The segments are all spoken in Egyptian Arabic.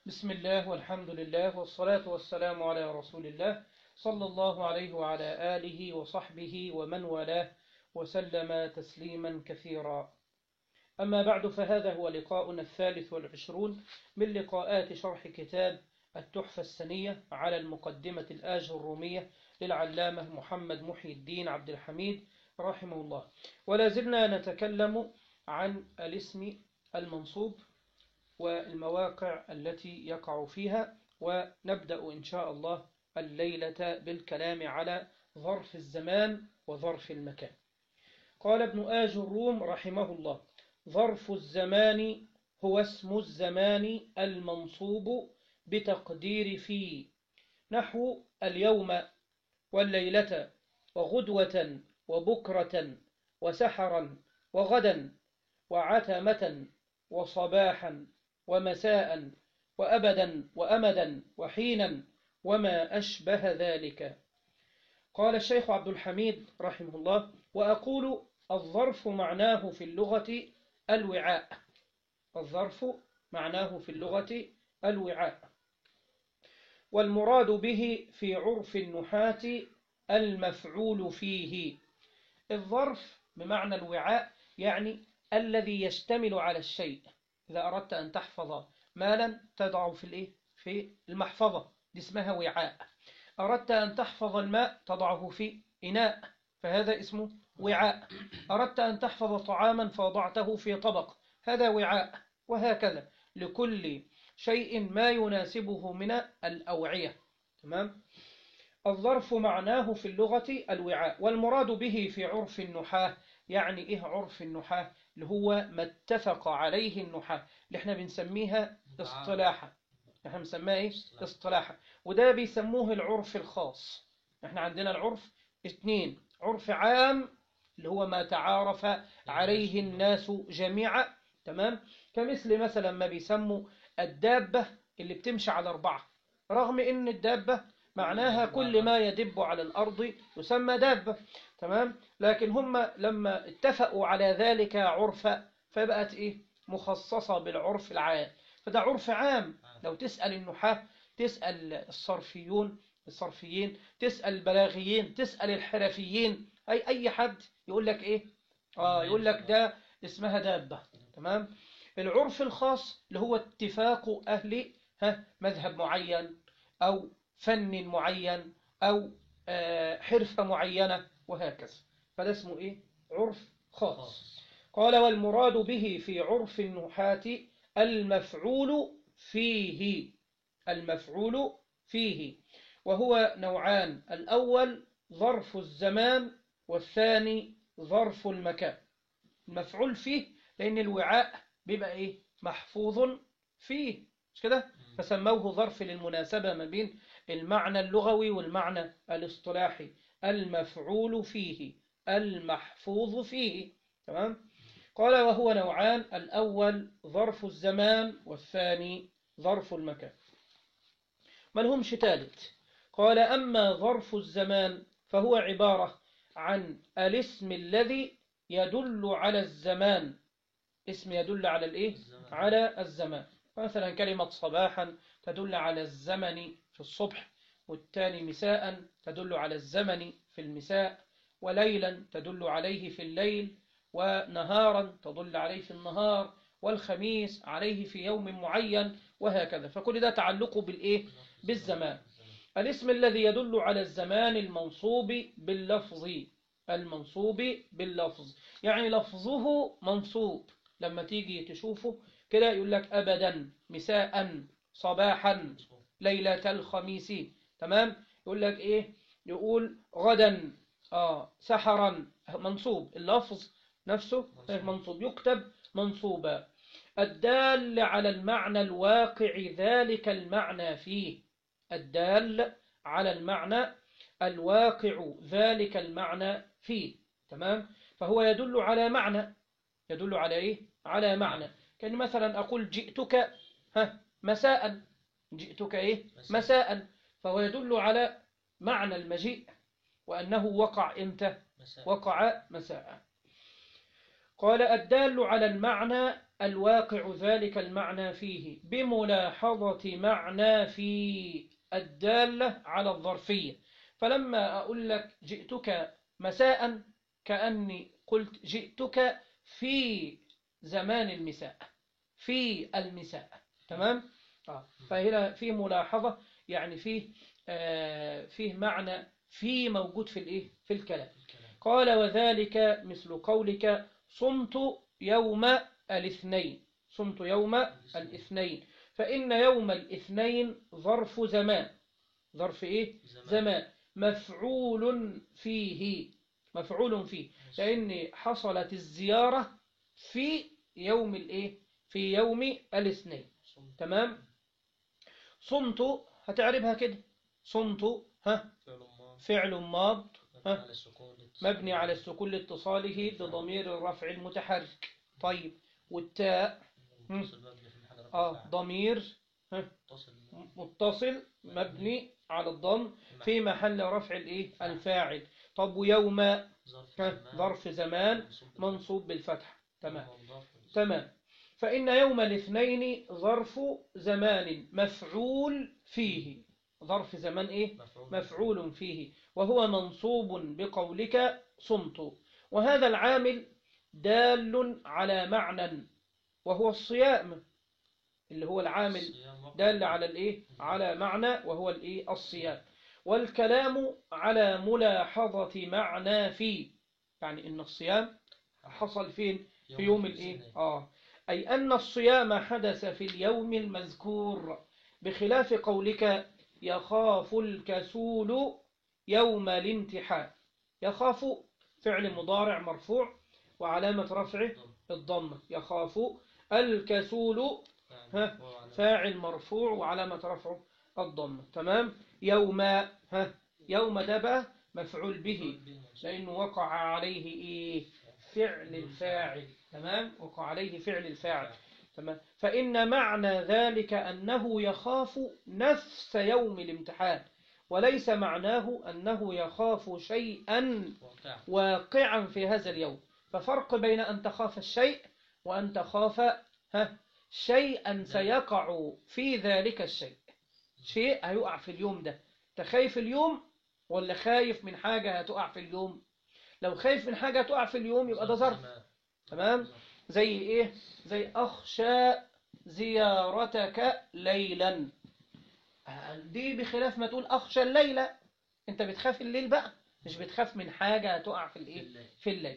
بسم الله والحمد لله والصلاة والسلام على رسول الله صلى الله عليه وعلى آله وصحبه ومن والاه وسلم تسليما كثيرا أما بعد فهذا هو لقاؤنا الثالث والعشرون من لقاءات شرح كتاب التحفة السنية على المقدمة الآج الرومية للعلامة محمد محي الدين عبد الحميد رحمه الله ولا زلنا نتكلم عن الاسم المنصوب والمواقع التي يقع فيها ونبدأ إن شاء الله الليلة بالكلام على ظرف الزمان وظرف المكان قال ابن آج الروم رحمه الله ظرف الزمان هو اسم الزمان المنصوب بتقدير في نحو اليوم والليلة وغدوة وبكرة وسحرا وغدا وعتمة وصباحا ومساء وأبدا وأمدا وحينا وما أشبه ذلك قال الشيخ عبد الحميد رحمه الله وأقول الظرف معناه في اللغة الوعاء الظرف معناه في اللغة الوعاء والمراد به في عرف النحاة المفعول فيه الظرف بمعنى الوعاء يعني الذي يشتمل على الشيء إذا أردت أن تحفظ مالا تضعه في الإيه؟ في المحفظة دي اسمها وعاء أردت أن تحفظ الماء تضعه في إناء فهذا اسمه وعاء أردت أن تحفظ طعاما فوضعته في طبق هذا وعاء وهكذا لكل شيء ما يناسبه من الأوعية تمام الظرف معناه في اللغة الوعاء والمراد به في عرف النحاة يعني إيه عرف النحاة اللي هو ما اتفق عليه النحاة اللي احنا بنسميها اصطلاحا احنا بنسميها ايه اصطلاحا وده بيسموه العرف الخاص احنا عندنا العرف اثنين عرف عام اللي هو ما تعارف عليه الناس جميعا تمام كمثل مثلا ما بيسموا الدابة اللي بتمشي على أربعة رغم إن الدابة معناها كل ما يدب على الأرض يسمى دابة تمام لكن هم لما اتفقوا على ذلك عرفا فبقت إيه مخصصة بالعرف العام فده عرف عام لو تسأل النحاة تسأل الصرفيون الصرفيين تسأل البلاغيين تسأل الحرفيين أي أي حد يقول لك إيه آه يقول لك ده اسمها دابة تمام العرف الخاص اللي هو اتفاق أهل ها مذهب معين أو فن معين أو حرفة معينة وهكذا فده اسمه إيه عرف خاص قال والمراد به في عرف النحاة المفعول فيه المفعول فيه وهو نوعان الأول ظرف الزمان والثاني ظرف المكان المفعول فيه لأن الوعاء بيبقى إيه محفوظ فيه مش كده فسموه ظرف للمناسبة ما بين المعنى اللغوي والمعنى الاصطلاحي المفعول فيه المحفوظ فيه تمام قال وهو نوعان الأول ظرف الزمان والثاني ظرف المكان ما لهمش ثالث قال أما ظرف الزمان فهو عبارة عن الاسم الذي يدل على الزمان اسم يدل على الايه على الزمان مثلا كلمة صباحا تدل على الزمن في الصبح والثاني مساء تدل على الزمن في المساء وليلا تدل عليه في الليل ونهارا تدل عليه في النهار والخميس عليه في يوم معين وهكذا فكل ده تعلقه بالإيه؟ بالزمان الاسم الذي يدل على الزمان المنصوب باللفظ المنصوب باللفظ يعني لفظه منصوب لما تيجي تشوفه كده يقول لك أبدا مساء صباحا ليلة الخميس تمام يقول لك إيه يقول غدا آه سحرا منصوب اللفظ نفسه منصوب يكتب منصوبا الدال على المعنى الواقع ذلك المعنى فيه الدال على المعنى الواقع ذلك المعنى فيه تمام فهو يدل على معنى يدل على إيه على معنى كان مثلا أقول جئتك ها مساء جئتك إيه مساء فهو يدل على معنى المجيء وأنه وقع إمتى وقع مساء قال الدال على المعنى الواقع ذلك المعنى فيه بملاحظة معنى في الدالة على الظرفية فلما أقول لك جئتك مساء كأني قلت جئتك في زمان المساء في المساء تمام آه. فهنا في ملاحظة يعني فيه آه فيه معنى في موجود في الايه في الكلام قال وذلك مثل قولك صمت يوم الاثنين صمت يوم الاثنين فإن يوم الاثنين ظرف زمان ظرف ايه زمان مفعول فيه مفعول فيه لأن حصلت الزيارة في يوم الايه في يوم الاثنين تمام صمت هتعربها كده صمت ها فعل ماض ها مبني على السكون لاتصاله بضمير الرفع المتحرك طيب والتاء اه ضمير ها متصل مبني على الضم في محل رفع الايه الفاعل طب ويوم ظرف زمان منصوب بالفتح تمام تمام فإن يوم الاثنين ظرف زمان مفعول فيه ظرف زمان إيه؟ مفعول فيه وهو منصوب بقولك صمت وهذا العامل دال على معنى وهو الصيام اللي هو العامل دال على الإيه؟ على معنى وهو الإيه؟ الصيام والكلام على ملاحظة معنى فيه يعني إن الصيام حصل فين في يوم الإيه؟ آه أي أن الصيام حدث في اليوم المذكور بخلاف قولك يخاف الكسول يوم الامتحان يخاف فعل مضارع مرفوع وعلامة رفعه الضمة يخاف الكسول فاعل مرفوع وعلامة رفعه الضمة تمام يوم ها يوم دبا مفعول به لأنه وقع عليه إيه فعل الفاعل تمام وقع عليه فعل الفاعل تمام فإن معنى ذلك أنه يخاف نفس يوم الامتحان وليس معناه أنه يخاف شيئا واقعا في هذا اليوم ففرق بين أن تخاف الشيء وأن تخاف ها شيئا سيقع في ذلك الشيء شيء هيقع في اليوم ده تخايف اليوم ولا خايف من حاجة هتقع في اليوم لو خايف من حاجة تقع في اليوم يبقى ده ظرف تمام زي ايه زي اخشى زيارتك ليلا دي بخلاف ما تقول اخشى الليلة انت بتخاف الليل بقى مش بتخاف من حاجة تقع في الايه في الليل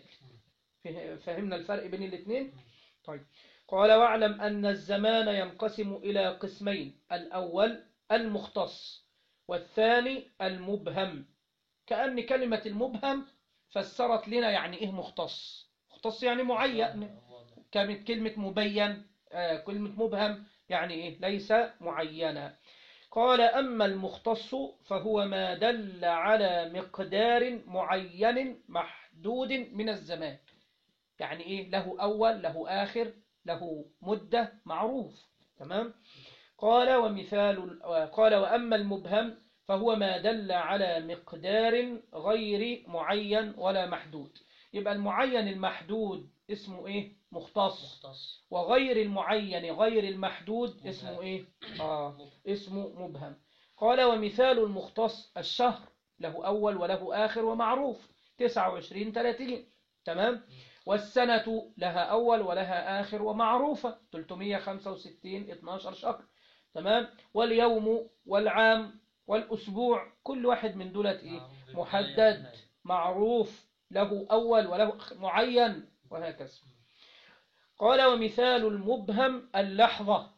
فهمنا الفرق بين الاثنين طيب قال واعلم ان الزمان ينقسم الى قسمين الاول المختص والثاني المبهم كأن كلمة المبهم فسرت لنا يعني ايه مختص مختص يعني معين كانت كلمة مبين آه كلمة مبهم يعني ايه ليس معينا قال أما المختص فهو ما دل على مقدار معين محدود من الزمان يعني ايه له أول له آخر له مدة معروف تمام قال ومثال قال وأما المبهم فهو ما دل على مقدار غير معين ولا محدود يبقى المعين المحدود اسمه ايه مختص, مختص. وغير المعين غير المحدود مبهم. اسمه ايه آه اسمه مبهم قال ومثال المختص الشهر له أول وله آخر ومعروف 29 30 تمام والسنة لها أول ولها آخر ومعروفة 365 12 شهر تمام واليوم والعام والأسبوع كل واحد من دولت إيه؟ محدد معروف له أول وله معين وهكذا قال ومثال المبهم اللحظة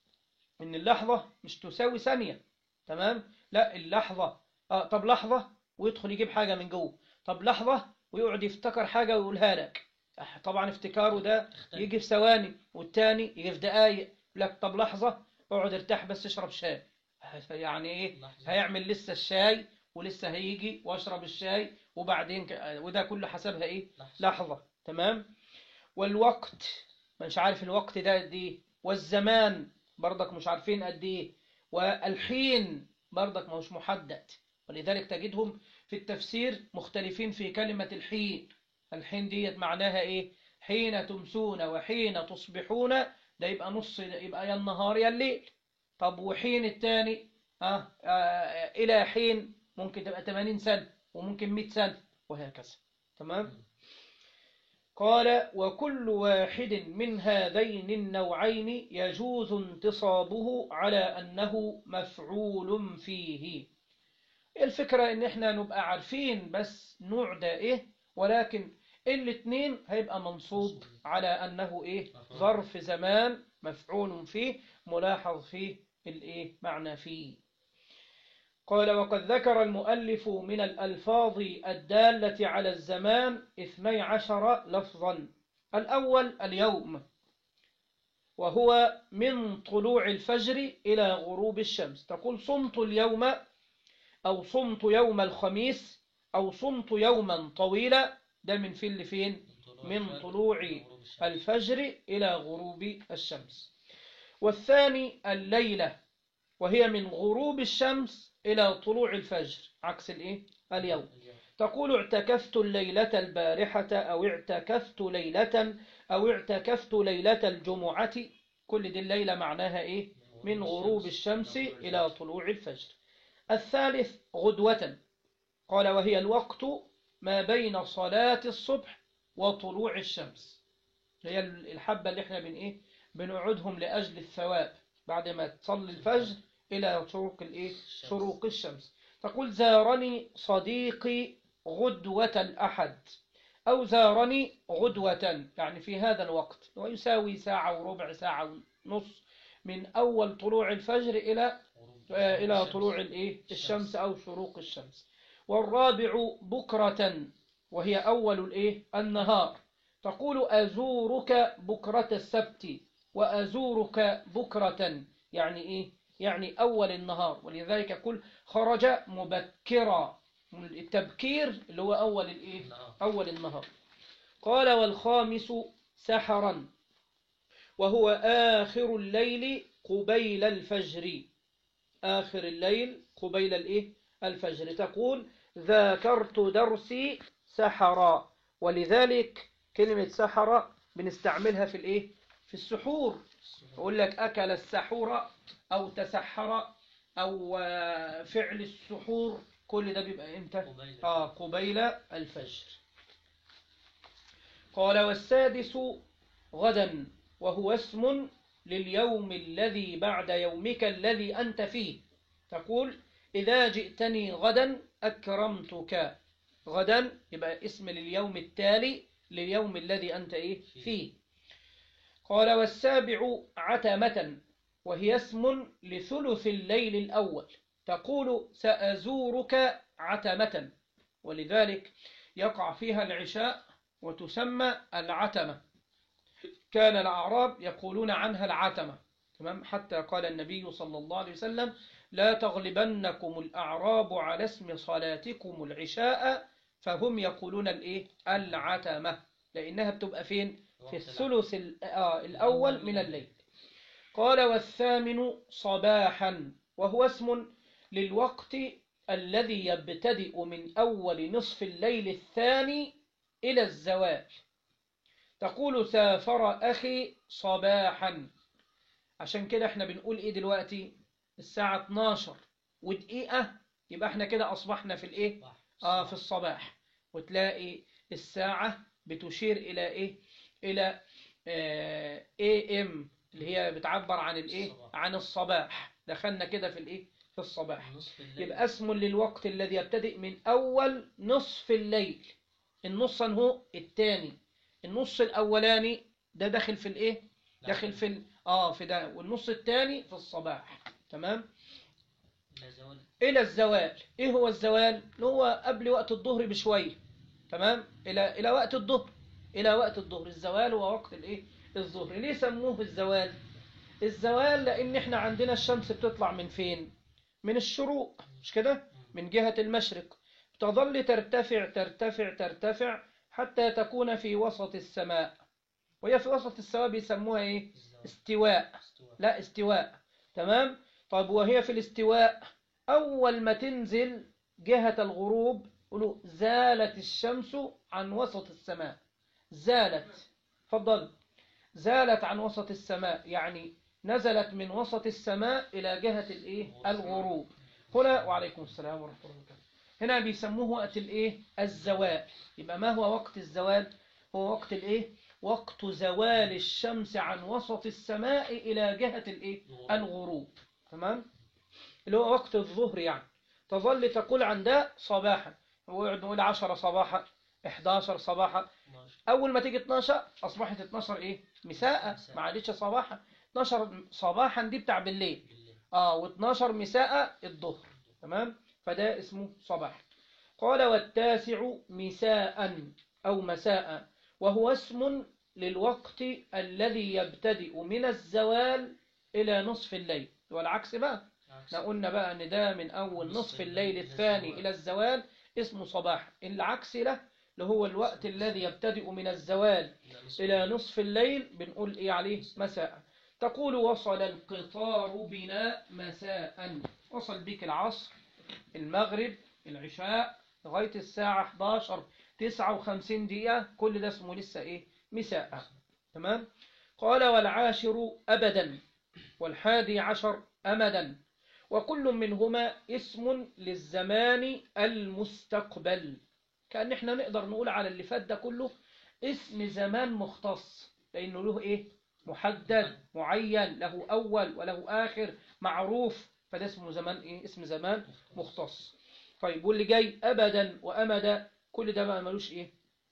إن اللحظة مش تساوي ثانية تمام لا اللحظة آه طب لحظة ويدخل يجيب حاجة من جوه طب لحظة ويقعد يفتكر حاجة ويقولها لك طبعا افتكاره ده يجي في ثواني والتاني يجي في دقايق لك طب لحظة اقعد ارتاح بس اشرب شاي يعني ايه هيعمل لسه الشاي ولسه هيجي واشرب الشاي وبعدين ك... وده كله حسبها ايه لحظة, لحظة. تمام والوقت مش عارف الوقت ده قد ايه والزمان برضك مش عارفين قد ايه والحين برضك مش محدد ولذلك تجدهم في التفسير مختلفين في كلمة الحين الحين ديت معناها ايه حين تمسون وحين تصبحون ده يبقى نص يبقى يا النهار يا الليل طب وحين التاني آه آه إلى حين ممكن تبقى 80 سنة وممكن 100 سنة وهكذا تمام قال وكل واحد من هذين النوعين يجوز انتصابه على أنه مفعول فيه الفكرة ان احنا نبقى عارفين بس نوع ده ايه ولكن الاثنين هيبقى منصوب على انه ايه ظرف زمان مفعول فيه ملاحظ فيه الايه معنى فيه قال وقد ذكر المؤلف من الألفاظ الدالة على الزمان اثني عشر لفظا الأول اليوم وهو من طلوع الفجر إلى غروب الشمس تقول صمت اليوم أو صمت يوم الخميس أو صمت يوما طويلا ده من في اللي فين من طلوع الفجر إلى غروب الشمس والثاني الليلة وهي من غروب الشمس إلى طلوع الفجر عكس الإيه؟ اليوم تقول اعتكفت الليلة البارحة أو اعتكفت ليلة أو اعتكفت ليلة الجمعة كل دي الليلة معناها إيه؟ من غروب الشمس إلى طلوع الفجر الثالث غدوة قال وهي الوقت ما بين صلاة الصبح وطلوع الشمس هي الحبة اللي احنا بن ايه بنقعدهم لأجل الثواب بعد ما تصلي الفجر إلى شروق الايه شروق الشمس تقول زارني صديقي غدوة الأحد أو زارني غدوة يعني في هذا الوقت ويساوي ساعة وربع ساعة ونص من أول طلوع الفجر إلى إلى طلوع الإيه الشمس أو شروق الشمس والرابع بكرة وهي أول الإيه النهار تقول أزورك بكرة السبت وأزورك بكرة يعني إيه يعني أول النهار ولذلك يقول خرج مبكرا التبكير اللي هو أول الإيه أول النهار قال والخامس سحرا وهو آخر الليل قبيل الفجر آخر الليل قبيل الإيه الفجر تقول ذاكرت درسي سحرا ولذلك كلمة سحرا بنستعملها في الإيه في السحور يقول لك أكل السحور أو تسحر أو فعل السحور كل ده بيبقى إمتى آه قبيل الفجر قال والسادس غدا وهو اسم لليوم الذي بعد يومك الذي أنت فيه تقول إذا جئتني غدا أكرمتك غدا يبقى اسم لليوم التالي لليوم الذي أنت إيه فيه قال والسابع عتمة وهي اسم لثلث الليل الأول تقول سأزورك عتمة ولذلك يقع فيها العشاء وتسمى العتمة كان الأعراب يقولون عنها العتمة تمام حتى قال النبي صلى الله عليه وسلم لا تغلبنكم الأعراب على اسم صلاتكم العشاء فهم يقولون الإيه العتمة لأنها بتبقى فين في الثلث الأول من الليل قال والثامن صباحا وهو اسم للوقت الذي يبتدئ من أول نصف الليل الثاني إلى الزوال تقول سافر أخي صباحا عشان كده احنا بنقول ايه دلوقتي الساعة 12 ودقيقة يبقى احنا كده أصبحنا في الايه آه في الصباح وتلاقي الساعة بتشير إلى ايه إلى آه AM اللي هي بتعبر عن الايه عن الصباح دخلنا كده في الايه في الصباح يبقى اسم للوقت الذي يبتدئ من أول نصف الليل النص هو الثاني النص الأولاني ده داخل في الايه داخل في ال... اه في ده والنص الثاني في الصباح تمام الى الزوال ايه هو الزوال اللي هو قبل وقت الظهر بشويه تمام الى الى وقت الظهر الى وقت الظهر الزوال هو وقت الايه الظهر ليه سموه الزوال الزوال لان احنا عندنا الشمس بتطلع من فين من الشروق مش كده من جهة المشرق تظل ترتفع ترتفع ترتفع حتى تكون في وسط السماء وهي في وسط السماء بيسموها ايه استواء لا استواء تمام طيب وهي في الاستواء أول ما تنزل جهة الغروب قولوا زالت الشمس عن وسط السماء زالت فضل زالت عن وسط السماء يعني نزلت من وسط السماء إلى جهة الإيه الغروب هنا وعليكم السلام ورحمة الله وبركاته هنا بيسموه وقت الإيه الزوال يبقى ما هو وقت الزوال هو وقت الإيه وقت زوال الشمس عن وسط السماء إلى جهة الإيه الغروب تمام اللي هو وقت الظهر يعني تظل تقول عن ده صباحا ويقعد نقول 10 صباحا 11 صباحا اول ما تيجي 12 اصبحت 12 ايه مساء ما عادتش صباحا 12 صباحا دي بتاع بالليل اه و12 مساء الظهر تمام فده اسمه صباح قال والتاسع مساء او مساء وهو اسم للوقت الذي يبتدئ من الزوال الى نصف الليل والعكس بقى احنا قلنا بقى ان ده من اول نصف الليل الثاني الى الزوال اسمه صباح العكس له اللي هو الوقت الذي يبتدئ من الزوال إلى نصف الليل بنقول إيه عليه مساء تقول وصل القطار بنا مساء وصل بك العصر المغرب العشاء لغاية الساعة 11 59 دقيقة كل ده اسمه لسه إيه مساء تمام قال والعاشر أبدا والحادي عشر أمدا وكل منهما اسم للزمان المستقبل كأن احنا نقدر نقول على اللي فات ده كله اسم زمان مختص لأنه له إيه محدد معين له أول وله آخر معروف فده اسمه زمان إيه اسم زمان مختص طيب واللي جاي أبدا وأمدا كل ده بقى ملوش إيه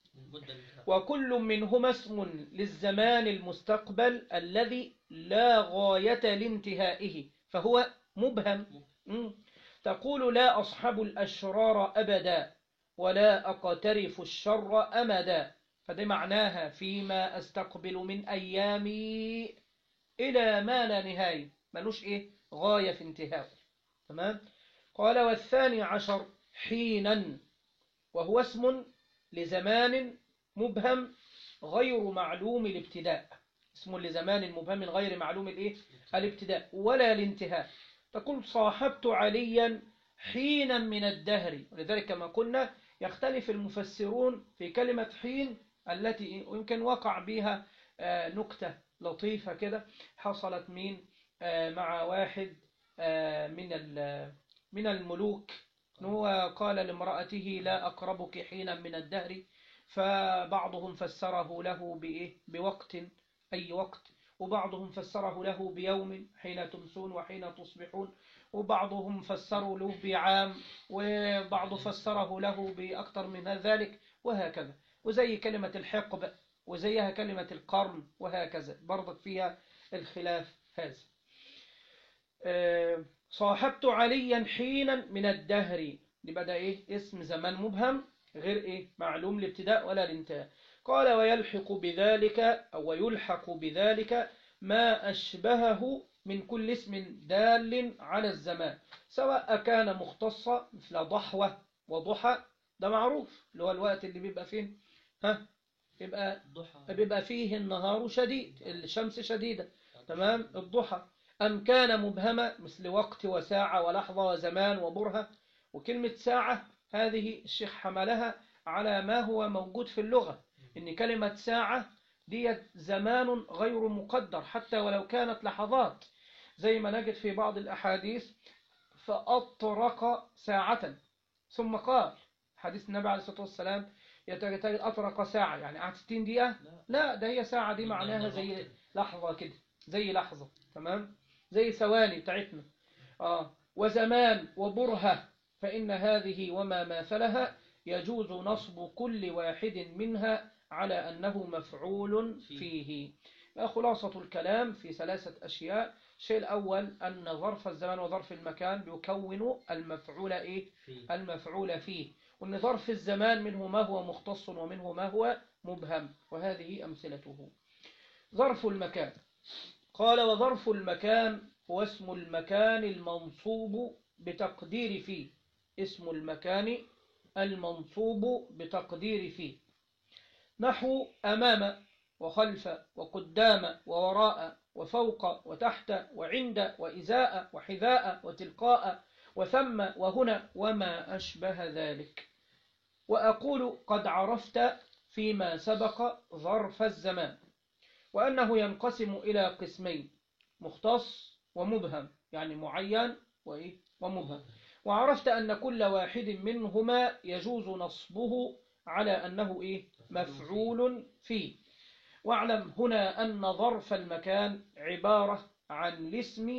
وكل منهما اسم للزمان المستقبل الذي لا غاية لانتهائه فهو مبهم مم. تقول لا أصحب الأشرار أبدا ولا أقترف الشر أمدا فده معناها فيما أستقبل من أيامي إلى ما لا نهاية ملوش إيه غاية في انتهاء تمام قال والثاني عشر حينا وهو اسم لزمان مبهم غير معلوم الابتداء اسم لزمان مبهم غير معلوم الايه الابتداء ولا الانتهاء تقول صاحبت عليا حينا من الدهر ولذلك كما قلنا يختلف المفسرون في كلمة حين التي يمكن وقع بها نكتة لطيفة كده حصلت مين مع واحد من من الملوك هو قال لامرأته لا أقربك حينا من الدهر فبعضهم فسره له بإيه بوقت أي وقت وبعضهم فسره له بيوم حين تمسون وحين تصبحون وبعضهم فسروا له بعام وبعض فسره له بأكثر من ذلك وهكذا وزي كلمة الحقب وزيها كلمة القرن وهكذا برضك فيها الخلاف هذا صاحبت عليا حينا من الدهر لبدأ إيه اسم زمان مبهم غير إيه معلوم الابتداء ولا الانتهاء قال ويلحق بذلك أو يلحق بذلك ما أشبهه من كل اسم دال على الزمان سواء كان مختصا مثل ضحوة وضحى ده معروف اللي هو الوقت اللي بيبقى فيه ها يبقى بيبقى فيه النهار شديد الشمس شديدة تمام الضحى أم كان مبهمة مثل وقت وساعة ولحظة وزمان وبرهة وكلمة ساعة هذه الشيخ حملها على ما هو موجود في اللغة إن كلمة ساعة دي زمان غير مقدر حتى ولو كانت لحظات زي ما نجد في بعض الأحاديث فأطرق ساعة ثم قال حديث النبي عليه الصلاة والسلام يتجد أطرق ساعة يعني قعد 60 دقيقة لا ده هي ساعة دي معناها زي لحظة كده زي لحظة تمام زي ثواني بتاعتنا آه وزمان وبرهة فإن هذه وما ماثلها يجوز نصب كل واحد منها على أنه مفعول فيه خلاصة الكلام في ثلاثة أشياء الشيء الأول أن ظرف الزمان وظرف المكان بيكون المفعول إيه؟ المفعول فيه وأن ظرف الزمان منه ما هو مختص ومنه ما هو مبهم وهذه أمثلته ظرف المكان قال وظرف المكان هو اسم المكان المنصوب بتقدير فيه اسم المكان المنصوب بتقدير فيه نحو أمام وخلف وقدام ووراء وفوق وتحت وعند وإزاء وحذاء وتلقاء وثم وهنا وما أشبه ذلك وأقول قد عرفت فيما سبق ظرف الزمان وأنه ينقسم إلى قسمين مختص ومبهم يعني معين وإيه ومبهم وعرفت أن كل واحد منهما يجوز نصبه على أنه إيه مفعول فيه واعلم هنا أن ظرف المكان عبارة عن الاسم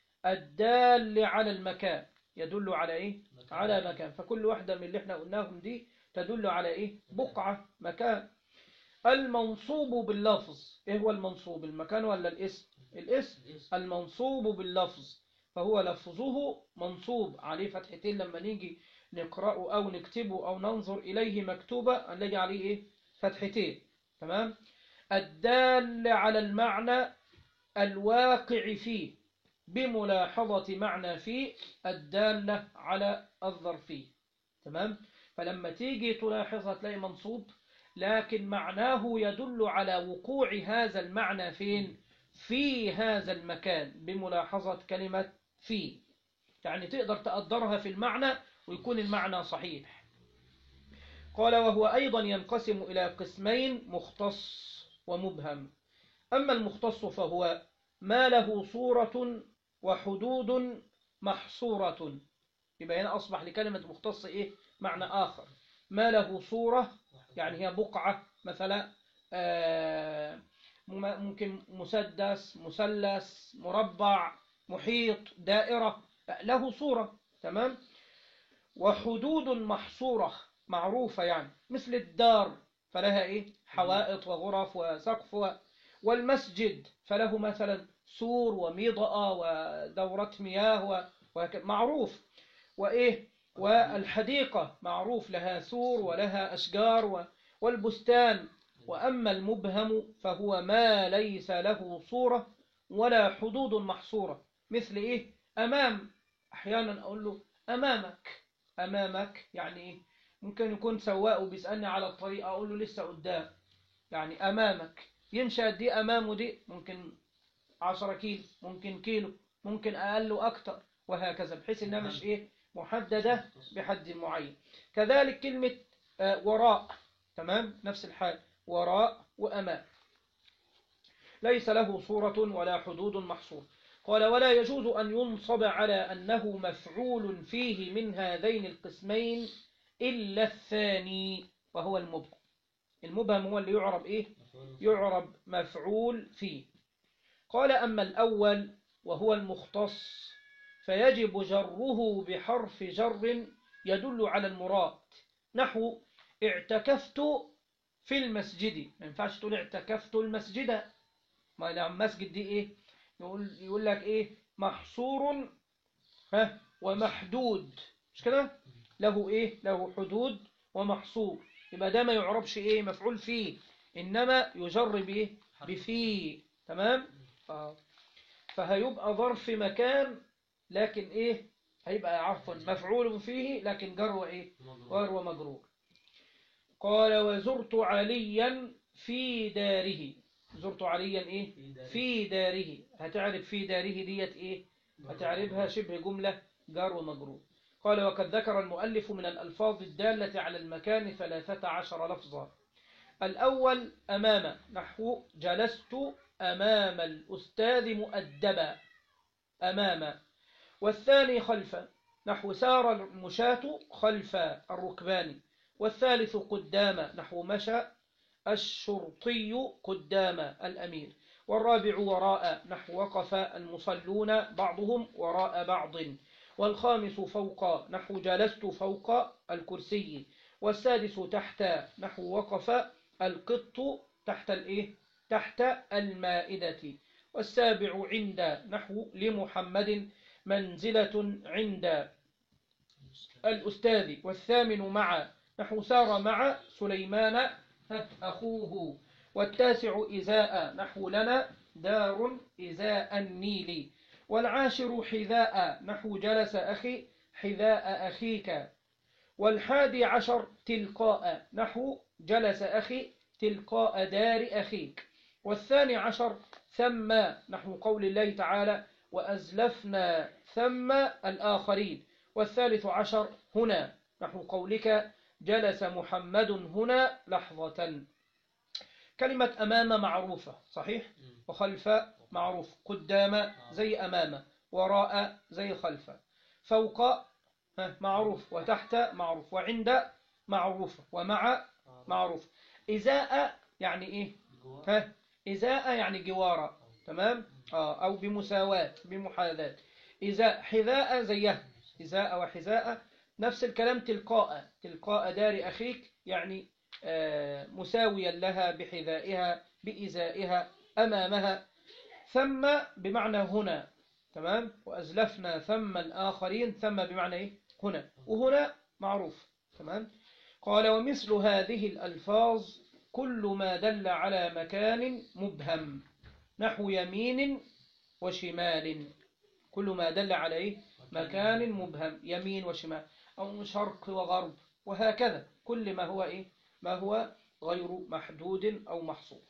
الدال على المكان يدل على إيه على مكان فكل واحدة من اللي احنا قلناهم دي تدل على إيه بقعة مكان المنصوب باللفظ إيه هو المنصوب المكان ولا الاسم الاسم المنصوب باللفظ فهو لفظه منصوب عليه فتحتين لما نيجي نقرأه أو نكتبه أو ننظر إليه مكتوبة نلاقي عليه إيه فتحتين تمام الدال على المعنى الواقع فيه بملاحظة معنى فيه الدالة على الظرفية تمام فلما تيجي تلاحظها تلاقي منصوب لكن معناه يدل على وقوع هذا المعنى فين في هذا المكان بملاحظة كلمة في يعني تقدر تقدرها في المعنى ويكون المعنى صحيح قال وهو أيضا ينقسم إلى قسمين مختص ومبهم أما المختص فهو ما له صورة وحدود محصورة يبقى هنا أصبح لكلمة مختص إيه معنى آخر ما له صورة يعني هي بقعة مثلا آه ممكن مسدس مثلث مربع محيط دائرة له صورة تمام وحدود محصورة معروفة يعني مثل الدار فلها إيه حوائط وغرف وسقف والمسجد فله مثلا سور وميضأة ودورة مياه معروف وإيه والحديقة معروف لها سور ولها أشجار والبستان وأما المبهم فهو ما ليس له صورة ولا حدود محصورة مثل إيه أمام أحيانا أقول له أمامك أمامك يعني إيه ممكن يكون سواق وبيسألني على الطريق أقول له لسه قدام يعني أمامك يمشى دي أمامه دي ممكن عشرة كيلو ممكن كيلو ممكن أقل أكتر وهكذا بحيث إنها مش إيه محددة بحد معين كذلك كلمة وراء تمام نفس الحال وراء وأمام ليس له صورة ولا حدود محصور قال ولا يجوز أن ينصب على أنه مفعول فيه من هذين القسمين إلا الثاني وهو المبهم المبهم هو اللي يعرب إيه يعرب مفعول فيه قال أما الأول وهو المختص فيجب جره بحرف جر يدل على المراد نحو اعتكفت في المسجد ما ينفعش تقول اعتكفت المسجد ما لما مسجد دي ايه يقول, يقول لك ايه محصور ها ومحدود مش كده له ايه له حدود ومحصور يبقى ده ما يعربش ايه مفعول فيه انما يجر بايه بفيه تمام آه. فهيبقى ظرف مكان لكن ايه هيبقى عفوا مفعول فيه لكن جر وايه جر ومجرور قال وزرت عليا في داره زرت عليا ايه في داره هتعرف في داره ديت ايه هتعرفها شبه جملة جار ومجرور قال وقد ذكر المؤلف من الألفاظ الدالة على المكان ثلاثة عشر لفظا الأول أمام نحو جلست أمام الأستاذ مؤدبا أمام والثاني خلف نحو سار المشاة خلف الركبان والثالث قدام نحو مشى الشرطي قدام الأمير والرابع وراء نحو وقف المصلون بعضهم وراء بعض والخامس فوق نحو جلست فوق الكرسي والسادس تحت نحو وقف القط تحت الايه تحت المائدة والسابع عند نحو لمحمد منزلة عند الأستاذ والثامن مع نحو سار مع سليمان أخوه والتاسع إزاء نحو لنا دار إزاء النيل والعاشر حذاء نحو جلس أخي حذاء أخيك والحادي عشر تلقاء نحو جلس أخي تلقاء دار أخيك والثاني عشر ثم نحو قول الله تعالى وأزلفنا ثم الآخرين والثالث عشر هنا نحو قولك جلس محمد هنا لحظة كلمة أمام معروفة صحيح مم. وخلف معروف قدام زي أمام وراء زي خلف فوق ها، معروف وتحت معروف وعند معروف ومع معروف إزاء يعني إيه جوا. ها إزاء يعني جوارا تمام آه أو بمساواة بمحاذاة إزاء حذاء زيه إزاء وحذاء نفس الكلام تلقاء تلقاء دار أخيك يعني آه مساويا لها بحذائها بإزائها أمامها ثم بمعنى هنا تمام وأزلفنا ثم الآخرين ثم بمعنى إيه هنا وهنا معروف تمام قال ومثل هذه الألفاظ كل ما دل على مكان مبهم نحو يمين وشمال كل ما دل على إيه؟ مكان مبهم يمين وشمال أو شرق وغرب وهكذا كل ما هو إيه؟ ما هو غير محدود أو محصور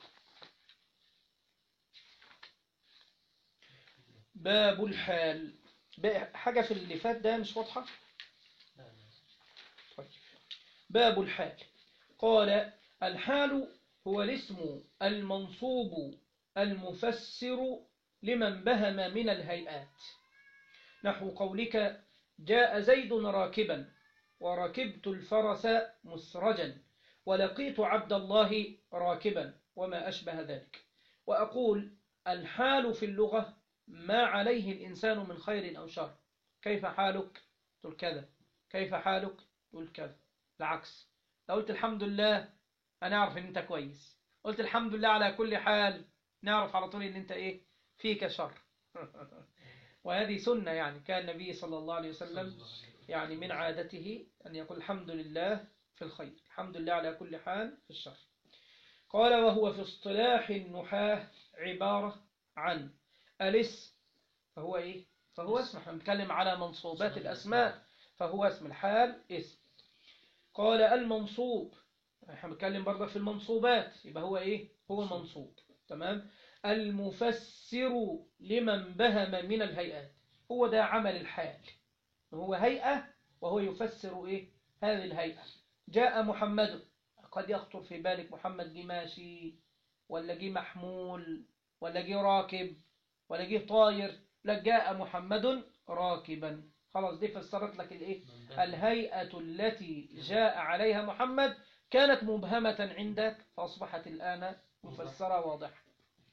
باب الحال بقى حاجة في اللي فات ده مش واضحة لا، لا. طيب. باب الحال قال الحال هو الاسم المنصوب المفسر لمن بهم من الهيئات نحو قولك جاء زيد راكبا وركبت الفرس مسرجا ولقيت عبد الله راكبا وما أشبه ذلك وأقول الحال في اللغة ما عليه الإنسان من خير أو شر كيف حالك؟ تقول كذا كيف حالك؟ تقول كذا العكس لو قلت الحمد لله هنعرف ان انت كويس قلت الحمد لله على كل حال نعرف على طول ان انت ايه فيك شر وهذه سنة يعني كان النبي صلى الله عليه وسلم يعني من عادته أن يقول الحمد لله في الخير الحمد لله على كل حال في الشر قال وهو في اصطلاح النحاة عبارة عن الاسم فهو إيه فهو اسم احنا بنتكلم على منصوبات الأسماء فهو اسم الحال اسم قال المنصوب احنا بنتكلم برضه في المنصوبات يبقى هو ايه هو منصوب تمام المفسر لمن بهم من الهيئات هو ده عمل الحال هو هيئة وهو يفسر ايه هذه الهيئة جاء محمد قد يخطر في بالك محمد جه ماشي ولا جه محمول ولا جه راكب ولا جه طاير لا جاء محمد راكبا خلاص دي فسرت لك الايه الهيئة التي جاء عليها محمد كانت مبهمة عندك فأصبحت الآن مفسرة واضحة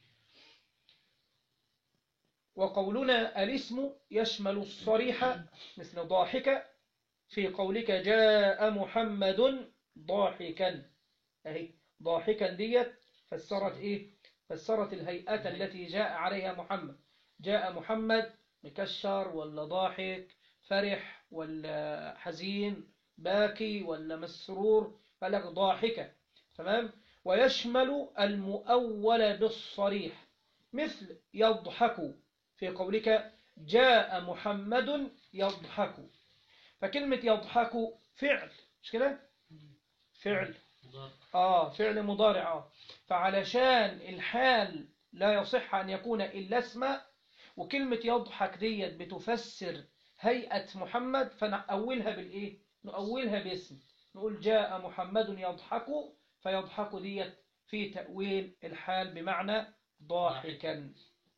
وقولنا الاسم يشمل الصريح مثل ضاحك في قولك جاء محمد ضاحكا أهي ضاحكا ديت فسرت إيه فسرت الهيئة التي جاء عليها محمد جاء محمد مكشر ولا ضاحك فرح ولا حزين باكي ولا مسرور فلك ضاحكة تمام ويشمل المؤول بالصريح مثل يضحك في قولك جاء محمد يضحك فكلمة يضحك فعل مش كده فعل مضارع. آه فعل مضارع آه. فعلشان الحال لا يصح أن يكون إلا اسم وكلمة يضحك ديت بتفسر هيئة محمد فنأولها بالإيه؟ نؤولها باسم نقول جاء محمد يضحك فيضحك ديت في تأويل الحال بمعنى ضاحكا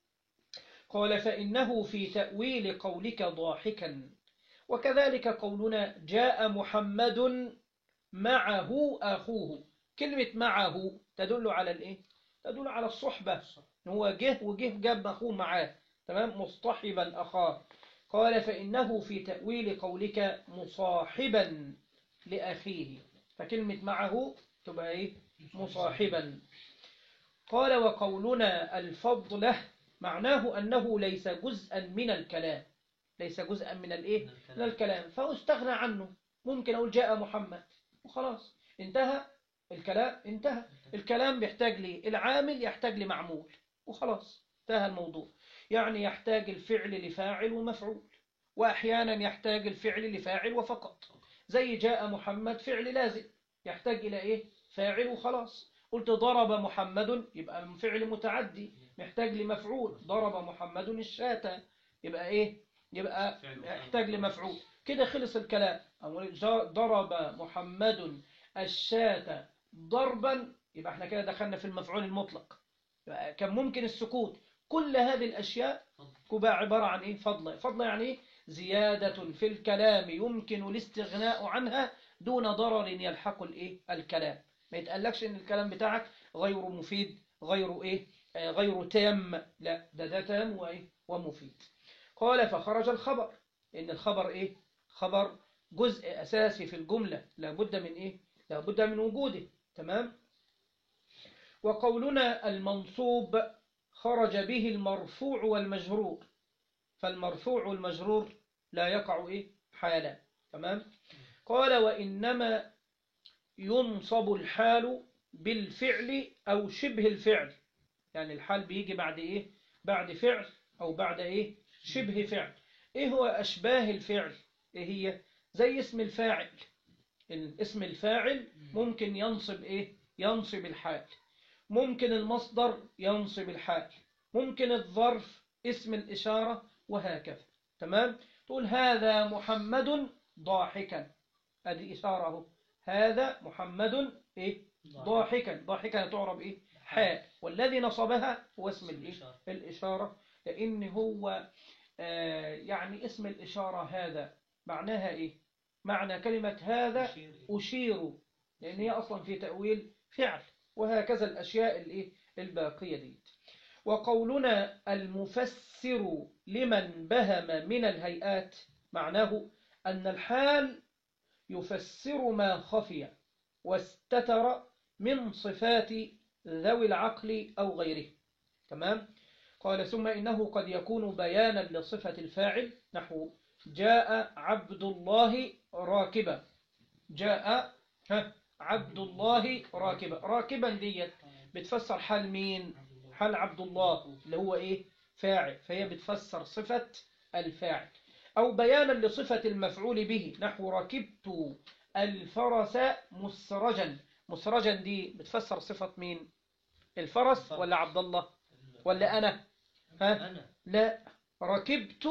قال فإنه في تأويل قولك ضاحكا وكذلك قولنا جاء محمد معه أخوه كلمة معه تدل على الإيه؟ تدل على الصحبة هو جه وجه جاب أخوه معاه تمام مصطحبا أخاه قال فإنه في تأويل قولك مصاحبا لأخيه فكلمة معه تبقى إيه؟ مصاحبا قال وقولنا الفضلة معناه أنه ليس جزءا من الكلام ليس جزءا من الإيه؟ من الكلام فهو استغنى عنه ممكن أقول جاء محمد وخلاص انتهى الكلام انتهى الكلام بيحتاج لي العامل يحتاج لمعمول وخلاص انتهى الموضوع يعني يحتاج الفعل لفاعل ومفعول وأحيانا يحتاج الفعل لفاعل وفقط زي جاء محمد فعل لازم يحتاج إلى إيه فاعل وخلاص قلت ضرب محمد يبقى فعل متعدي محتاج لمفعول ضرب محمد الشاة يبقى إيه يبقى يحتاج لمفعول كده خلص الكلام أو ضرب محمد الشاة ضربا يبقى احنا كده دخلنا في المفعول المطلق يبقى كان ممكن السكوت كل هذه الأشياء كبقى عبارة عن إيه فضل فضل يعني إيه زيادة في الكلام يمكن الاستغناء عنها دون ضرر يلحق الإيه الكلام ما يتقالكش إن الكلام بتاعك غير مفيد غير إيه آه، غير تام لا ده ده تام وإيه ومفيد قال فخرج الخبر إن الخبر إيه خبر جزء أساسي في الجملة لابد من إيه لابد من وجوده تمام وقولنا المنصوب خرج به المرفوع والمجرور فالمرفوع والمجرور لا يقع إيه حالا تمام قال وإنما ينصب الحال بالفعل أو شبه الفعل يعني الحال بيجي بعد إيه بعد فعل أو بعد إيه شبه فعل إيه هو أشباه الفعل إيه هي زي اسم الفاعل اسم الفاعل ممكن ينصب إيه ينصب الحال ممكن المصدر ينصب الحال ممكن الظرف اسم الإشارة وهكذا تمام تقول هذا محمد ضاحكا هذه إشارة اهو هذا محمد إيه ضاحكا ضاحكا تعرب إيه حال والذي نصبها هو اسم الإيه الإشارة لأن هو آه يعني اسم الإشارة هذا معناها إيه معنى كلمة هذا أشير لأن هي أصلا في تأويل فعل وهكذا الأشياء الإيه الباقية دي وقولنا المفسر لمن بهم من الهيئات معناه أن الحال يفسر ما خفي واستتر من صفات ذوي العقل أو غيره تمام قال ثم إنه قد يكون بيانا لصفة الفاعل نحو جاء عبد الله راكبا جاء عبد الله راكبا راكبا ديت بتفسر حال مين حال عبد الله اللي هو ايه فاعل فهي بتفسر صفة الفاعل أو بيانا لصفة المفعول به نحو ركبت الفرس مسرجا مسرجا دي بتفسر صفة مين الفرس ولا عبد الله ولا أنا ها لا ركبت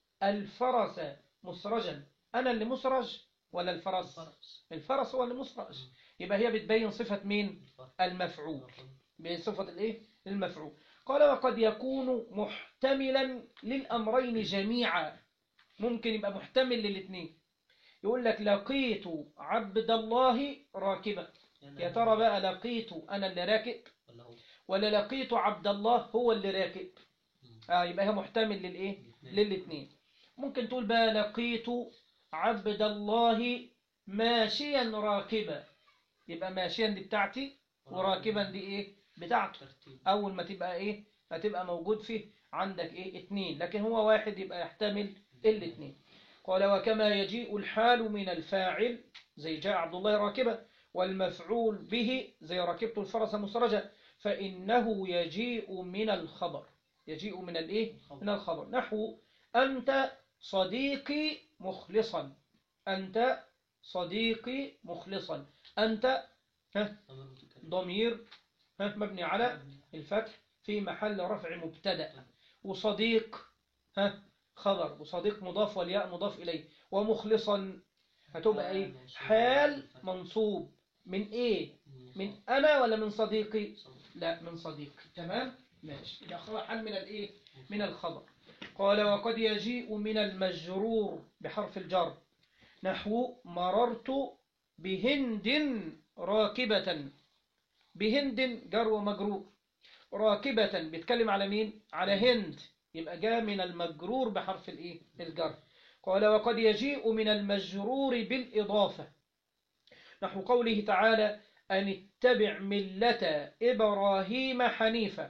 الفرس مسرجا أنا اللي مسرج ولا الفرس الفرس هو اللي مسرج يبقى هي بتبين صفة مين المفعول بصفة الايه المفعول قال وقد يكون محتملا للأمرين جميعا ممكن يبقى محتمل للاثنين يقول لك لقيت عبد الله راكبا يا ترى بقى لقيت أنا اللي راكب ولا لقيت عبد الله هو اللي راكب آه يبقى هي محتمل للايه للاثنين ممكن تقول بقى لقيت عبد الله ماشيا راكبا يبقى ماشيا دي بتاعتي وراكبا دي ايه بتاعته اول ما تبقى ايه هتبقى موجود فيه عندك ايه اتنين لكن هو واحد يبقى يحتمل الاتنين قال وكما يجيء الحال من الفاعل زي جاء عبد الله راكبا والمفعول به زي ركبت الفرس مسرجا فإنه يجيء من الخبر يجيء من الايه من الخبر نحو أنت صديقي مخلصا أنت صديقي مخلصا أنت ها ضمير ها مبني على الفتح في محل رفع مبتدا وصديق ها خبر وصديق مضاف والياء مضاف إليه ومخلصا هتبقى ايه حال منصوب من ايه من انا ولا من صديقي لا من صديقي تمام ماشي يبقى حال من الايه من الخبر قال وقد يجيء من المجرور بحرف الجر نحو مررت بهند راكبة بهند جر ومجرور راكبة بيتكلم على مين على هند يبقى جاء من المجرور بحرف الايه الجر قال وقد يجيء من المجرور بالإضافة نحو قوله تعالى أن اتبع ملة إبراهيم حنيفا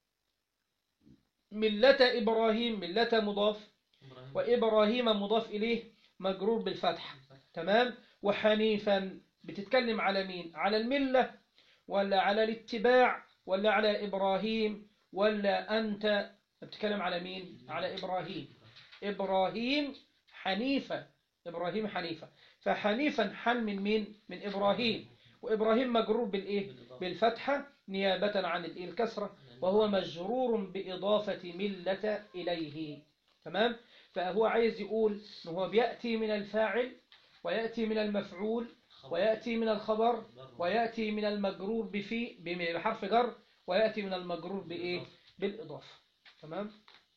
ملة إبراهيم ملة مضاف وإبراهيم مضاف إليه مجرور بالفتح تمام وحنيفا بتتكلم على مين على الملة ولا على الاتباع ولا على إبراهيم ولا أنت بتتكلم على مين على إبراهيم إبراهيم حنيفة إبراهيم حنيفة فحنيفا حل من مين من إبراهيم وإبراهيم مجرور بالإيه بالفتحة نيابة عن الإيه الكسرة وهو مجرور بإضافة ملة إليه تمام فهو عايز يقول إن هو بيأتي من الفاعل ويأتي من المفعول ويأتي من الخبر ويأتي من المجرور بفي بحرف جر ويأتي من المجرور بإيه بالإضافة تمام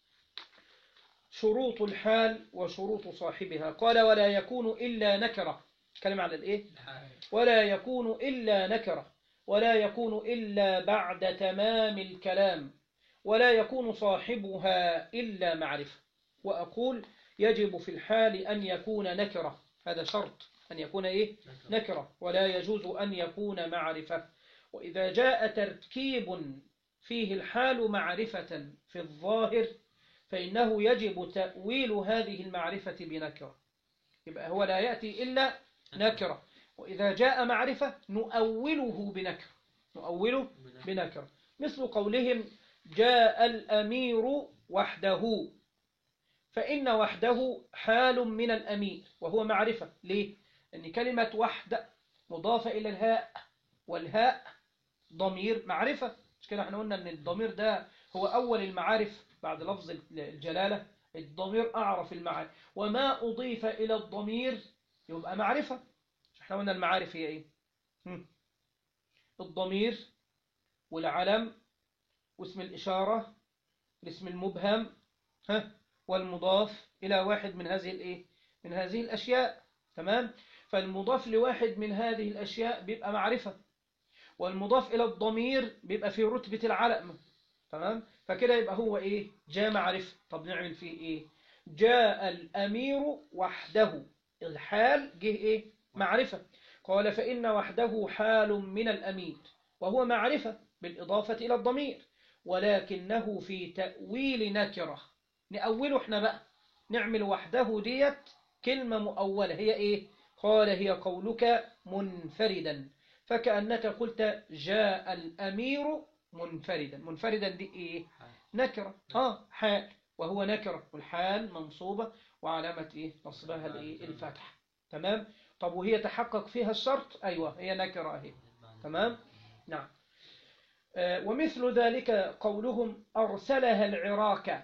شروط الحال وشروط صاحبها قال ولا يكون إلا نكرة كلمة على الإيه ولا يكون إلا نكرة ولا يكون إلا بعد تمام الكلام ولا يكون صاحبها إلا معرفة وأقول يجب في الحال أن يكون نكرة هذا شرط أن يكون إيه نكرة ولا يجوز أن يكون معرفة وإذا جاء تركيب فيه الحال معرفة في الظاهر فإنه يجب تأويل هذه المعرفة بنكرة يبقى هو لا يأتي إلا نكرة وإذا جاء معرفة نؤوله بنكرة نؤوله بنكرة مثل قولهم جاء الأمير وحده فإن وحده حال من الأمير وهو معرفة ليه؟ لأن كلمة وحد مضافة إلى الهاء والهاء ضمير معرفة مش كده احنا قلنا أن الضمير ده هو أول المعارف بعد لفظ الجلالة الضمير أعرف المعارف وما أضيف إلى الضمير يبقى معرفة احنا قلنا المعارف هي إيه هم. الضمير والعلم واسم الإشارة الاسم المبهم ها والمضاف إلى واحد من هذه الإيه من هذه الأشياء تمام فالمضاف لواحد من هذه الأشياء بيبقى معرفة والمضاف إلى الضمير بيبقى في رتبة العلم تمام فكده يبقى هو إيه جاء معرفة طب نعمل فيه إيه جاء الأمير وحده الحال جه إيه معرفة قال فإن وحده حال من الأمير وهو معرفة بالإضافة إلى الضمير ولكنه في تأويل نكرة نأوله احنا بقى نعمل وحده ديت كلمة مؤولة هي إيه قال هي قولك منفردا فكأنك قلت جاء الأمير منفردا منفردا دي إيه نكرة آه حال وهو نكرة والحال منصوبة وعلامة إيه نصبها الإيه الفتح تمام طب وهي تحقق فيها الشرط أيوة هي نكرة أهي تمام نعم آه ومثل ذلك قولهم أرسلها العراك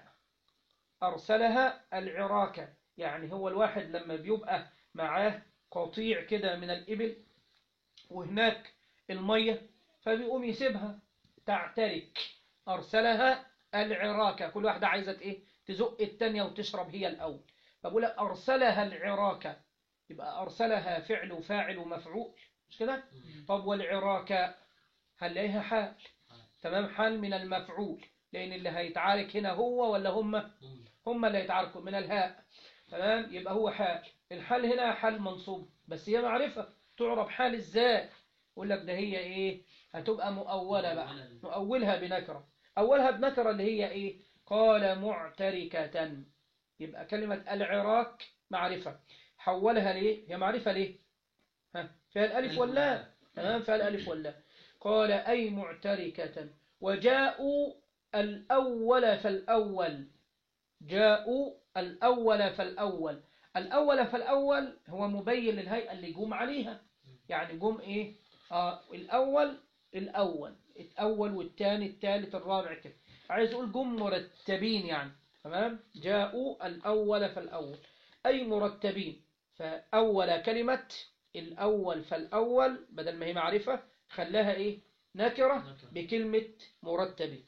أرسلها العراك يعني هو الواحد لما بيبقى معاه قطيع كده من الإبل وهناك المية فبيقوم يسيبها تعترك أرسلها العراك كل واحدة عايزة إيه تزق التانية وتشرب هي الأول فبقول لك أرسلها العراك يبقى أرسلها فعل وفاعل ومفعول مش كده طب والعراك هل ليها حال تمام حال من المفعول لأن اللي هيتعارك هنا هو ولا هم هم اللي هيتعاركوا من الهاء تمام يبقى هو حال الحال هنا حال منصوب بس هي معرفة تعرف حال ازاي يقول لك ده هي ايه هتبقى مؤولة بقى نؤولها بنكرة أولها بنكرة اللي هي ايه قال معتركة يبقى كلمة العراك معرفة حولها ليه هي معرفة ليه ها فيها الألف واللام تمام فيها الألف واللام قال أي معتركة وجاءوا الأول فالأول جاءوا الأول فالأول الأول فالأول هو مبين للهيئة اللي جم عليها يعني جم إيه آه الأول الأول الأول والثاني الثالث الرابع كده عايز أقول جم مرتبين يعني تمام جاءوا الأول فالأول أي مرتبين فأول كلمة الأول فالأول بدل ما هي معرفة خلاها إيه نكرة بكلمة مرتبين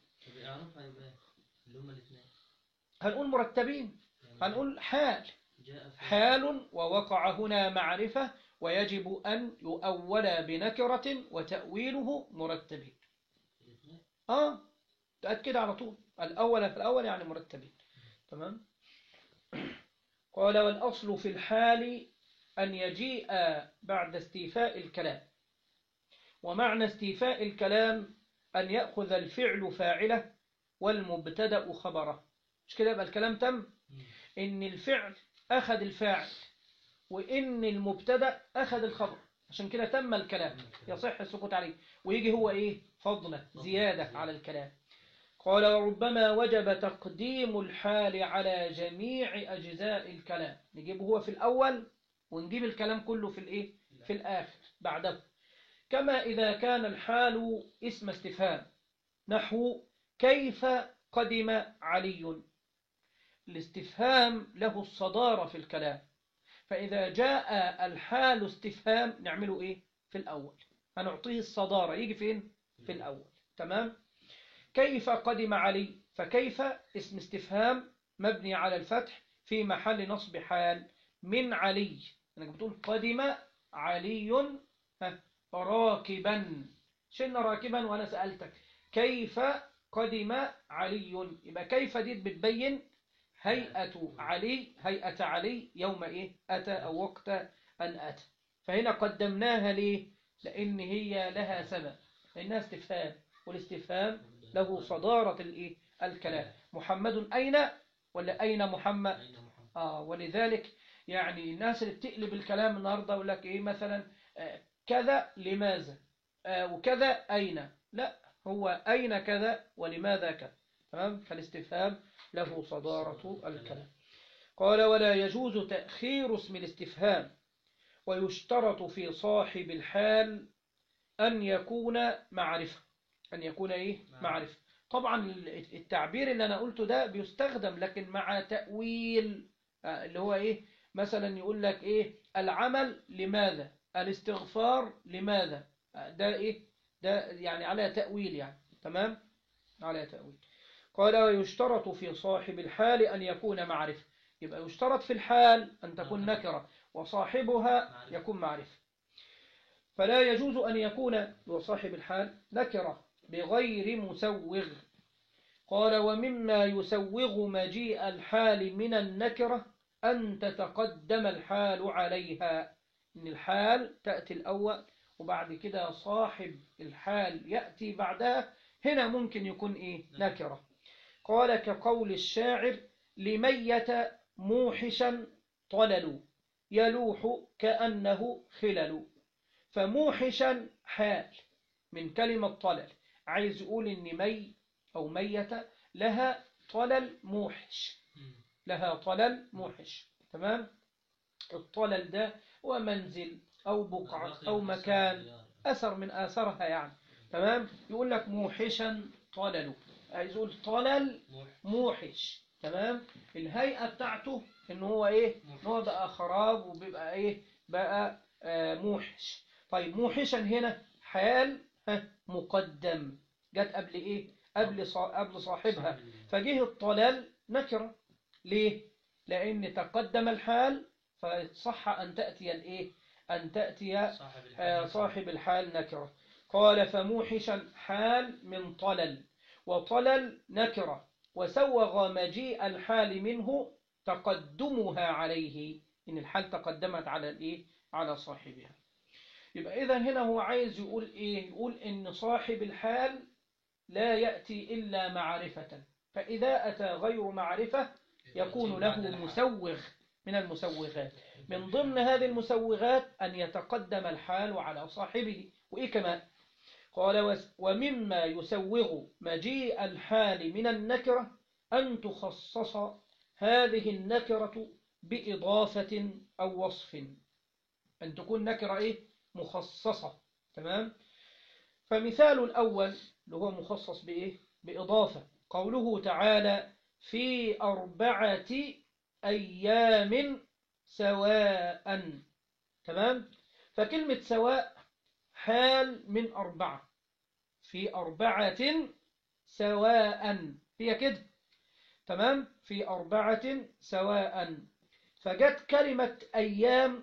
اللي هم الاثنين هنقول مرتبين هنقول حال حال ووقع هنا معرفة ويجب أن يؤول بنكرة وتأويله مرتبين آه تأكد على طول الأول في الأول يعني مرتبين تمام قال والأصل في الحال أن يجيء بعد استيفاء الكلام ومعنى استيفاء الكلام أن يأخذ الفعل فاعله والمبتدأ خبره مش كده يبقى الكلام تم إن الفعل أخذ الفاعل وإن المبتدأ أخذ الخبر عشان كده تم الكلام يصح السكوت عليه ويجي هو إيه فضلة زيادة على الكلام قال وربما وجب تقديم الحال على جميع أجزاء الكلام نجيبه هو في الأول ونجيب الكلام كله في الإيه في الآخر بعده كما إذا كان الحال اسم استفهام نحو كيف قدم علي الاستفهام له الصدارة في الكلام فإذا جاء الحال استفهام نعمله إيه في الأول هنعطيه الصدارة يجي فين في الأول تمام كيف قدم علي فكيف اسم استفهام مبني على الفتح في محل نصب حال من علي انك بتقول قدم علي ها، راكبا شلنا راكبا وانا سألتك كيف قدم علي يبقى كيف دي بتبين هيئة علي هيئة علي يوم ايه اتى او وقت ان اتى فهنا قدمناها ليه لان هي لها سبب لانها استفهام والاستفهام له صدارة الايه الكلام محمد اين ولا اين محمد أين محمد آه ولذلك يعني الناس اللي بتقلب الكلام النهارده يقول لك ايه مثلا آه كذا لماذا آه وكذا اين لا هو اين كذا ولماذا كذا تمام فالاستفهام له صدارة الكلام قال ولا يجوز تأخير اسم الاستفهام ويشترط في صاحب الحال أن يكون معرفة أن يكون إيه معرفة طبعا التعبير اللي أنا قلته ده بيستخدم لكن مع تأويل آه، اللي هو إيه مثلا يقول لك إيه العمل لماذا الاستغفار لماذا آه، ده إيه ده يعني على تأويل يعني تمام على تأويل قال ويشترط في صاحب الحال أن يكون معرفة يبقى يشترط في الحال أن تكون نكرة وصاحبها معرفة. يكون معرفة فلا يجوز أن يكون وصاحب الحال نكرة بغير مسوغ قال ومما يسوغ مجيء الحال من النكرة أن تتقدم الحال عليها إن الحال تأتي الأول وبعد كده صاحب الحال يأتي بعدها هنا ممكن يكون إيه نكرة قال كقول الشاعر لمية موحشا طلل يلوح كأنه خلل فموحشا حال من كلمة طلل عايز يقول إن مي أو ميتة لها طلل موحش مم. لها طلل موحش تمام الطلل ده هو منزل أو بقعة الباقي أو يحسن مكان الديار. أثر من آثارها يعني تمام يقول لك موحشا طلل عايز يقول طلل موح. موحش تمام الهيئة بتاعته ان هو ايه ان هو بقى خراب وبيبقى ايه بقى آه موحش طيب موحشا هنا حال ها مقدم جت قبل ايه قبل صا... قبل صاحبها صاحب ال- فجه الطلال نكرة ليه لان تقدم الحال فصح ان تأتي الايه ان تأتي صاحب آه، الحال صاحب الحال نكرة قال فموحشا حال من طلل وطلل نكرة وسوغ مجيء الحال منه تقدمها عليه إن الحال تقدمت على الإيه على صاحبها يبقى إذا هنا هو عايز يقول إيه يقول إن صاحب الحال لا يأتي إلا معرفة فإذا أتى غير معرفة يكون له مسوغ من المسوغات من ضمن هذه المسوغات أن يتقدم الحال على صاحبه وإيه كمان قال وس- ومما يسوغ مجيء الحال من النكرة أن تخصص هذه النكرة بإضافة أو وصف أن تكون نكرة إيه؟ مخصصة تمام فمثال الأول اللي هو مخصص بإيه بإضافة قوله تعالى في أربعة أيام سواء تمام فكلمة سواء حال من أربعة في أربعة سواء هي كده تمام في أربعة سواء فجت كلمة أيام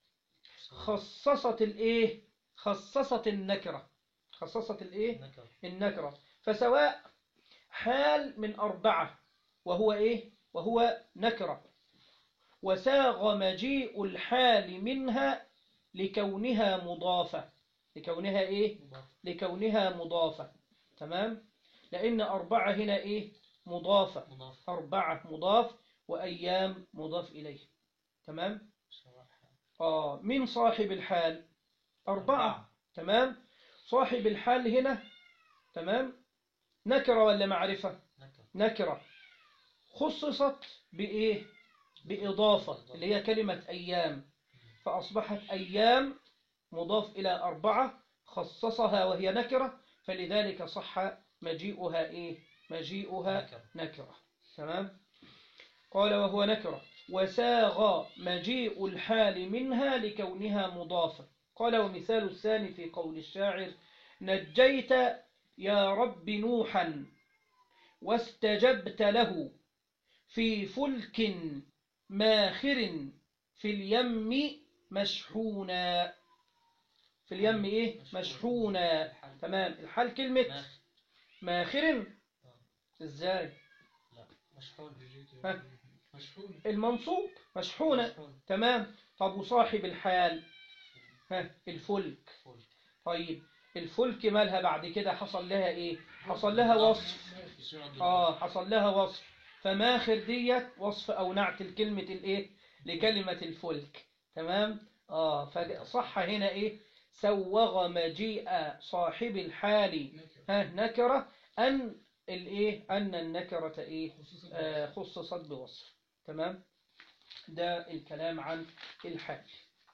خصصت الإيه خصصت النكرة خصصت الإيه نكر. النكرة فسواء حال من أربعة وهو إيه وهو نكرة وساغ مجيء الحال منها لكونها مضافة لكونها إيه مضاف. لكونها مضافة تمام لأن أربعة هنا إيه مضافة مضاف أربعة مضاف وأيام مضاف إليه تمام سواء حال. آه من صاحب الحال أربعة تمام صاحب الحال هنا تمام نكرة ولا معرفة نكر. نكرة خصصت بإيه بإضافة اللي هي كلمة أيام فأصبحت أيام مضاف إلى أربعة خصصها وهي نكرة فلذلك صح مجيئها إيه مجيئها نكر. نكرة تمام قال وهو نكرة وساغ مجيء الحال منها لكونها مضافة قال ومثال الثاني في قول الشاعر نجيت يا رب نوحا واستجبت له في فلك ماخر في اليم مشحونا في اليم ايه مشحونا تمام الحال كلمة ماخ ماخر ازاي لا مشحون ها؟ مشحون المنصوب مشحونة مشحون تمام طب وصاحب الحال ها الفلك فل. طيب الفلك مالها بعد كده حصل لها ايه حصل لها وصف اه حصل لها وصف فماخر ديت وصف او نعت لكلمة الايه لكلمة الفلك تمام اه فصح هنا ايه سوغ مجيء صاحب الحال ها نكرة ان الايه ان النكرة ايه آه خصصت بوصف تمام ده الكلام عن الحال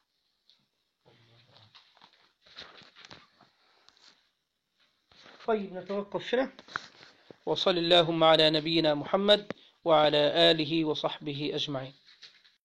طيب نتوقف هنا وصل اللهم على نبينا محمد وعلى آله وصحبه أجمعين